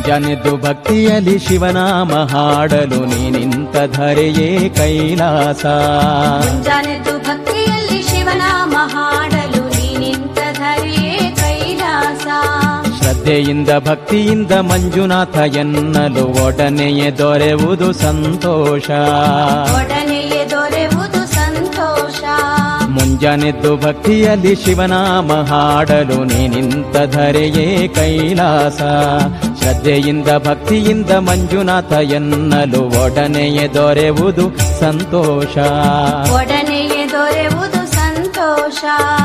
ಮುಂಜಾನೆದ್ದು ಭಕ್ತಿಯಲ್ಲಿ ಶಿವನಾಮ ಹಾಡಲು ನೀ ನಿಂತ ಧರೆಯೇ ಕೈಲಾಸ ಮುಂಜಾನೆದ್ದು ಭಕ್ತಿಯಲ್ಲಿ ಶಿವನಾಮ ಹಾಡಲು ನೀ ನಿಂತ ಧರೆಯೇ ಕೈಲಾಸ ಶ್ರದ್ಧೆಯಿಂದ ಭಕ್ತಿಯಿಂದ ಮಂಜುನಾಥ ಎನ್ನಲು ಒಡನೆಯೇ ದೊರೆಯುವುದು ಸಂತೋಷ ಒಡನೆಯೇ ದೊರೆಯುವುದು ಸಂತೋಷ ಮುಂಜಾನೆದ್ದು ಭಕ್ತಿಯಲ್ಲಿ ಶಿವನಾಮ ಹಾಡಲು ನೀ ನಿಂತ ಧರೆಯೇ ಕೈಲಾಸ ಶ್ರದ್ಧೆಯಿಂದ ಭಕ್ತಿಯಿಂದ ಮಂಜುನಾಥ ಎನ್ನಲು ಒಡನೆಯೇ ದೊರೆಯುವುದು ಸಂತೋಷ ಒಡನೆಯೇ ದೊರೆಯುವುದು ಸಂತೋಷ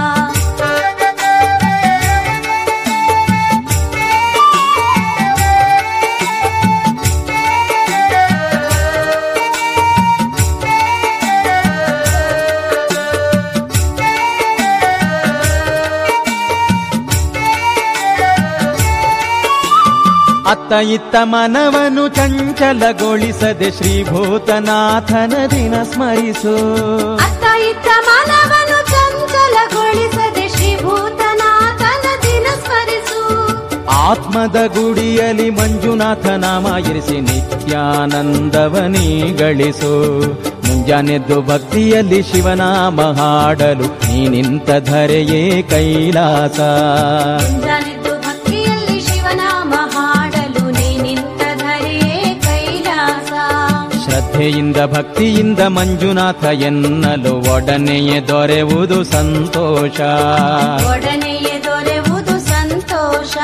ಅತ್ತ ಇತ್ತ ಮನವನ್ನು ಚಂಚಲಗೊಳಿಸದೆ ಶ್ರೀಭೂತನಾಥನ ದಿನ ಸ್ಮರಿಸು ಅತ್ತ ಇತ್ತ ಮನವನ್ನು ಚಂಚಲಗೊಳಿಸದೆ ಶ್ರೀಭೂತನಾಥನ ದಿನ ಸ್ಮರಿಸು ಆತ್ಮದ ಗುಡಿಯಲ್ಲಿ ಮಂಜುನಾಥ ನಾಮ ಇರಿಸಿ ನಿತ್ಯಾನಂದವನೀ ಗಳಿಸು ಮುಂಜಾನೆದ್ದು ಭಕ್ತಿಯಲ್ಲಿ ಶಿವನಾಮ ಹಾಡಲು ನೀ ನಿಂತ ಧರೆಯೇ ಕೈಲಾಸ ಮುಂಜಾನೆದ್ದು ಭಕ್ತಿಯಲ್ಲಿ ಶಿವನಾಮ ಹಾಡಲು ನೀ ನಿಂತ ಧರೆಯೇ ಕೈಲಾಸ ಶ್ರದ್ಧೆಯಿಂದ ಭಕ್ತಿಯಿಂದ ಮಂಜುನಾಥ ಎನ್ನಲು ಒಡನೆಯೇ ದೊರೆಯುವುದು ಸಂತೋಷ ಒಡನೆಯೇ ದೊರೆಯುವುದು ಸಂತೋಷ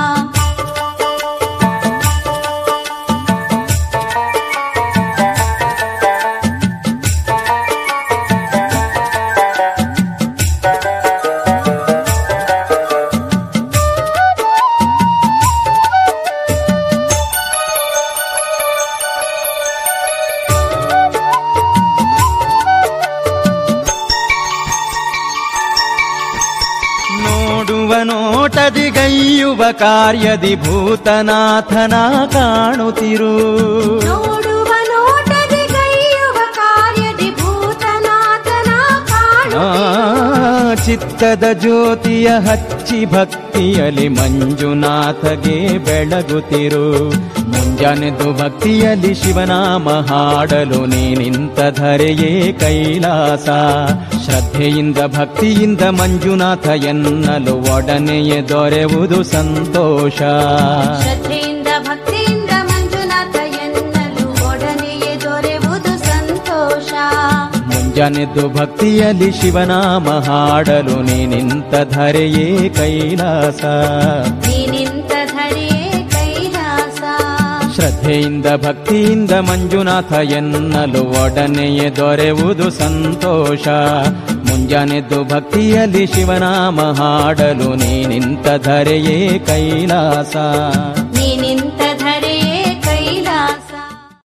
ನೋಡುವ ನೋಟದಿ ಗೈಯುವ ಕಾರ್ಯದಿ ಭೂತನಾಥನ ಕಾಣುತ್ತಿರು ನೋಡುವ ನೋಟದಿ ಗೈಯುವ ಕಾರ್ಯದಿ ಭೂತನಾಥನ ಆ, ಕಾಣು ಚಿತ್ತದ ಜ್ಯೋತಿಯ ಹಚ್ಚಿ ಭಕ್ತಿಯಲ್ಲಿ ಮಂಜುನಾಥಗೆ ಬೆಳಗುತ್ತಿರು ಮುಂಜಾನೆದ್ದು ಭಕ್ತಿಯಲ್ಲಿ ಶಿವನಾಮ ಹಾಡಲು ನೀ ನಿಂತ ಧರೆಯೇ ಕೈಲಾಸ ಶ್ರದ್ಧೆಯಿಂದ ಭಕ್ತಿಯಿಂದ ಮಂಜುನಾಥ ಎನ್ನಲು ಒಡನೆಯೇ ದೊರೆಯುವುದು ಸಂತೋಷ ಶ್ರದ್ಧೆಯಿಂದ ಭಕ್ತಿಯಿಂದ ಮಂಜುನಾಥ ಎನ್ನಲು ಒಡನೆಯೇ ದೊರೆಯುವುದು ಸಂತೋಷ ಮುಂಜಾನೆದ್ದು ಭಕ್ತಿಯಲ್ಲಿ ಶಿವನಾಮ ಹಾಡಲು ನೀ ನಿಂತ ಧರೆಯೇ ಕೈಲಾಸ ನೀ ನಿಂತ ಧರೆಯೇ ಕೈಲಾಸ ಶ್ರದ್ಧೆಯಿಂದ ಭಕ್ತಿಯಿಂದ ಮಂಜುನಾಥ ಎನ್ನಲು ಒಡನೆಯೇ ದೊರೆಯುವುದು ಸಂತೋಷ ಮುಂಜಾನೆದ್ದು ಭಕ್ತಿಯಲ್ಲಿ ಶಿವನಾಮ ಹಾಡಲು ನೀ ನಿಂತ ಧರೆಯೇ ಕೈಲಾಸ